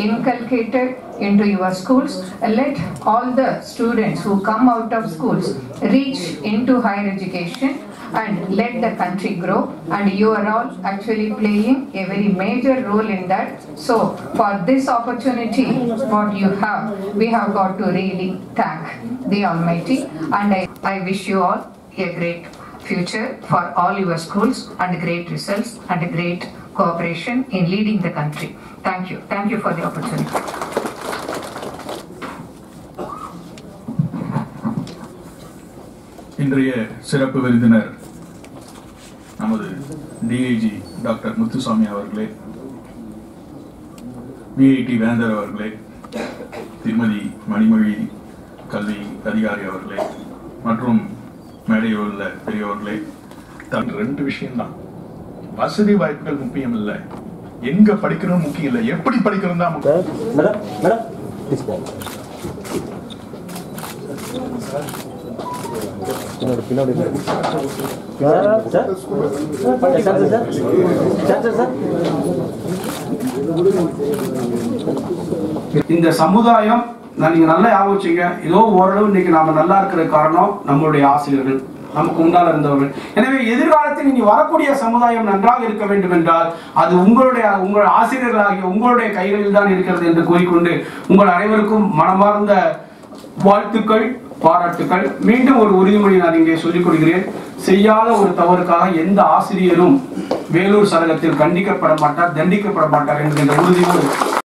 inculcated into your schools. Let all the students who come out of schools reach into higher education and let the country grow and you are all actually playing a very major role in that. So for this opportunity what you have, we have got to really thank the Almighty and I, I wish you all a great future for all your schools and great results and great cooperation in leading the country. Thank you. Thank you for the opportunity. இன்றைய சிறப்பு விருந்தினர் நமது DIG doctor Muthusamy அவர்களே VIT வேந்தர் அவர்களே திருமதி மணிமொழி கல்வி அதிகாரி அவர்களே மற்றும் மேடையில் உள்ள பெரியவர்களே தான் ரெண்டு விஷயம்தான் வசதி வாய்ப்புகள் முக்கியம் இல்லை எங்க படிக்கணும் முக்கியம் இல்லை எப்படி படிக்கணும் தான் முக்கியம் மேடம் மேடம் ப்ளீஸ் போ பின்னாடி பின்னாடி sir sir sir sir sir sir இந்த சமுதாயம் நான் நீங்க நல்லா ஞாபகம் வச்சுங்க ஏதோ ஓரளவு இன்னைக்கு நாம நல்லா இருக்கிற காரணம் நம்மளுடைய ஆசிரியர்கள் நமக்கு முன்னால் இருந்தவர்கள் எனவே எதிர்காலத்தில் இனி வரக்கூடிய சமுதாயம் நன்றாக இருக்க வேண்டும் என்றால் அது உங்களுடைய உங்கள் ஆசிரியர்களாகிய உங்களுடைய கைகளில் தான் இருக்கிறது என்று கூறிக்கொண்டு உங்கள் அனைவருக்கும் மனமார்ந்த வாழ்த்துக்கள் பாராட்டுக்கள் மீண்டும் ஒரு உறுதிமொழி நான் இங்கே சொல்லிக் கொள்கிறேன் செய்யாத ஒரு தவறுக்காக எந்த ஆசிரியரும் வேலூர் சரகத்தில் கண்டிக்கப்பட மாட்டார் தண்டிக்கப்பட மாட்டார் என்கின்ற உறுதியோடு